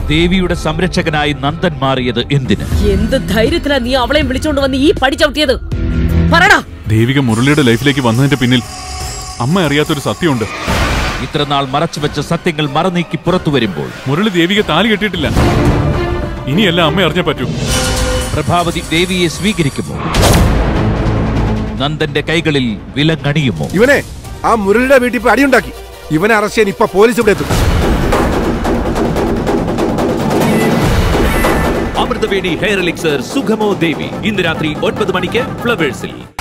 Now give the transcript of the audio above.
ദേവിയുടെ സംരക്ഷകനായി നന്ദൻ മാറിയത് എന്തിന് എന്ത് ധൈര്യത്തിലാ നീ അവളെയും വിളിച്ചോണ്ട് വന്ന് ഈ പടി ചവിട്ടിയത് പറടാ ദേവിക മുരളിയുടെ ലൈഫിലേക്ക് വന്നതിന്റെ പിന്നിൽ അമ്മ അറിയാത്തൊരു സത്യമുണ്ട് ഇത്രനാൾ മറച്ചുവെച്ച സത്യങ്ങൾ മറനീക്കി പുറത്തു വരുമ്പോൾ മുരളി ദേവിക താലി കെട്ടിയിട്ടില്ല ഇനിയെല്ലാം അമ്മ അറിഞ്ഞേ പറ്റൂ പ്രഭാവതി ദേവിയെ സ്വീകരിക്കുമോ നന്ദന്റെ കൈകളിൽ വിലങ്ങണിയുമോ ഇവനെ ആ മുരളിയുടെ വീട്ടിൽ പോയി അടിയുണ്ടാക്കി ഇവനെ അറസ്റ്റ് ചെയ്യാൻ ഇപ്പൊ പോലീസ് ഇവിടെ എത്തും അമൃതവേണി ഹെയർ എലിക്സർ സുഖമോ ദേവി ഇന്ന് രാത്രി ഒൻപത് മണിക്ക് ഫ്ലവേഴ്സിൽ